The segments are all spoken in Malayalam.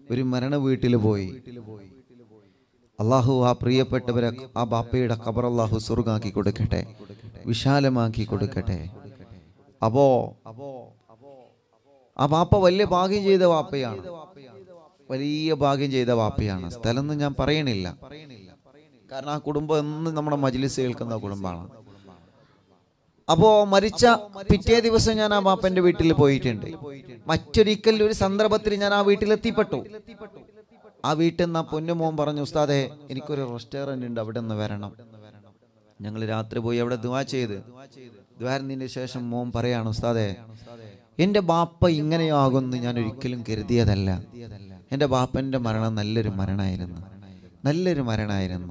ഒരു മരണ വീട്ടിൽ പോയി അള്ളാഹു ആ പ്രിയപ്പെട്ടവരെ ആ ബാപ്പയുടെ ഖബർ അള്ളാഹു സ്വർഗാക്കി കൊടുക്കട്ടെ വിശാലമാക്കി കൊടുക്കട്ടെ അപ്പോ ആ ബാപ്പ വലിയ ഭാഗ്യം ചെയ്ത വാപ്പയാണ് വലിയ ഭാഗ്യം ചെയ്ത വാപ്പയാണ് സ്ഥലം ഒന്നും ഞാൻ പറയണില്ല കാരണം ആ കുടുംബം എന്ന് നമ്മുടെ മജ്ലിസ് കേൾക്കുന്ന കുടുംബമാണ് അപ്പോ മരിച്ച പിറ്റേ ദിവസം ഞാൻ ആ ബാപ്പന്റെ വീട്ടിൽ പോയിട്ടുണ്ട് മറ്റൊരിക്കൽ ഒരു സന്ദർഭത്തിൽ ഞാൻ ആ വീട്ടിൽ എത്തിപ്പെട്ടു ആ വീട്ടിൽ നിന്ന് ആ പൊന്നുമോൻ പറഞ്ഞു ഉസ്താദെ എനിക്കൊരു റെസ്റ്റോറന്റ് ഉണ്ട് അവിടെ നിന്ന് വരണം ഞങ്ങൾ രാത്രി പോയി അവിടെ ദുവാ ചെയ്ത് ദ്വാരതിന് ശേഷം മോൻ പറയാണ് ഉസ്താദെ എന്റെ ബാപ്പ ഇങ്ങനെയാകുമെന്ന് ഞാൻ ഒരിക്കലും കരുതിയതല്ല എന്റെ ബാപ്പന്റെ മരണം നല്ലൊരു മരണമായിരുന്നു നല്ലൊരു മരണമായിരുന്നു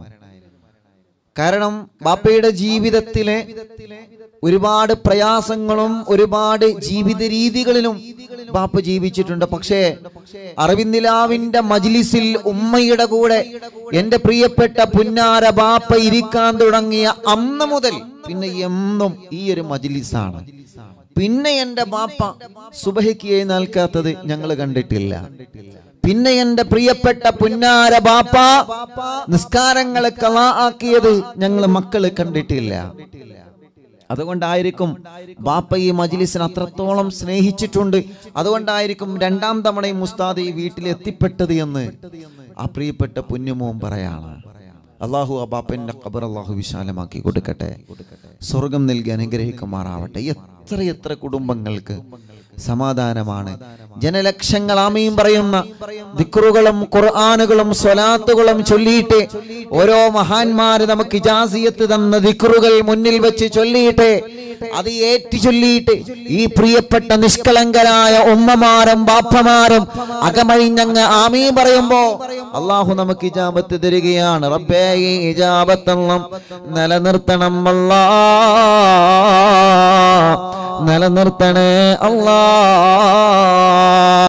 കാരണം ബാപ്പയുടെ ജീവിതത്തിലെ ഒരുപാട് പ്രയാസങ്ങളും ഒരുപാട് ജീവിത രീതികളിലും ബാപ്പ ജീവിച്ചിട്ടുണ്ട് പക്ഷേ അറിവിന്ദിലാവിന്റെ മജ്ലിസിൽ ഉമ്മയുടെ കൂടെ എന്റെ പ്രിയപ്പെട്ട പുന്നാര ബാപ്പ ഇരിക്കാൻ തുടങ്ങിയ അന്ന് മുതൽ പിന്നെ എന്നും ഈ ഒരു മജ്ലിസാണ് പിന്നെ എന്റെ ബാപ്പ സുബഹിക്ക് എഴുന്നേൽക്കാത്തത് ഞങ്ങൾ കണ്ടിട്ടില്ല പിന്നെ എന്റെ പ്രിയപ്പെട്ട പുന്നാര ബാപ്പ നിസ്കാരങ്ങളെ കള ആക്കിയത് ഞങ്ങൾ മക്കള് കണ്ടിട്ടില്ല അതുകൊണ്ടായിരിക്കും ബാപ്പ ഈ മജ്ലിസിനെ അത്രത്തോളം സ്നേഹിച്ചിട്ടുണ്ട് അതുകൊണ്ടായിരിക്കും രണ്ടാം തവണയും മുസ്താദ് ഈ വീട്ടിൽ എത്തിപ്പെട്ടത് എന്ന് ആ പ്രിയപ്പെട്ട പുണ്യമോൻ പറയാണ് അള്ളാഹു ആ ബാപ്പന്റെ ഖബർ അള്ളാഹു വിശാലമാക്കി കൊടുക്കട്ടെ സ്വർഗം നൽകി അനുഗ്രഹിക്കുമാറാവട്ടെ എത്ര എത്ര കുടുംബങ്ങൾക്ക് സമാധാനമാണ് ജനലക്ഷങ്ങൾ ആമയും പറയുന്ന ദിക്റുകളും ഖുർആാനുകളും സ്വലാത്തുകളും ചൊല്ലിയിട്ട് ഓരോ മഹാന്മാര് നമുക്ക് ഇജാസിയത്ത് തന്ന ദിക്റുകൾ മുന്നിൽ വെച്ച് ചൊല്ലിയിട്ട് അത് ഏറ്റി ചൊല്ലിയിട്ട് ഈ പ്രിയപ്പെട്ട നിഷ്കളങ്കരായ ഉമ്മമാരും ബാപ്പമാരും അകമഴിഞ്ഞങ്ങ് ആമീ പറയുമ്പോ അള്ളാഹു നമുക്ക് ഇജാബത്ത് തരികയാണ് റബ്ബേ ഈ ഇജാബത്തെല്ലാം നിലനിർത്തണം അല്ലാ നിലനിർത്തണേ അല്ലാ